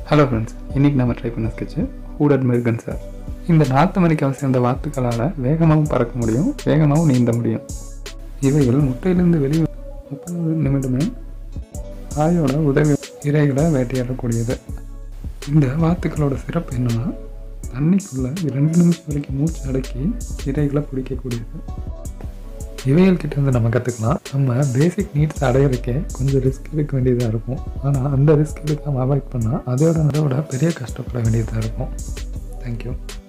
hello friends இன்றைக்கி நம்ம try பண்ண ஸ்கெட்சு ஹூடட் மிருகன் சார் இந்த நார்த் அமெரிக்காவை சேர்ந்த வாத்துக்களால் வேகமாகவும் பறக்க முடியும் வேகமாகவும் நீந்த முடியும் இவைகள் முட்டையிலிருந்து வெளியே முப்பது நிமிடமே தாயோட உதவி இறைகளை வேட்டையாடக்கூடியது இந்த வாத்துக்களோட சிறப்பு என்னன்னா தண்ணிக்குள்ளே ரெண்டு நிமிஷம் வரைக்கும் மூச்சு அடக்கி இறைகளை பிடிக்கக்கூடியது இவைகள் கிட்ட இருந்து நம்ம கற்றுக்கலாம் நம்ம பேசிக் நீட்ஸ் அடையிறதுக்கே கொஞ்சம் ரிஸ்க் எடுக்க வேண்டியதாக இருக்கும் ஆனால் அந்த ரிஸ்க் எடுக்காமல் அவாய்ட் பண்ணால் அதோட அதோட பெரிய கஷ்டப்பட வேண்டியதாக இருக்கும் தேங்க்யூ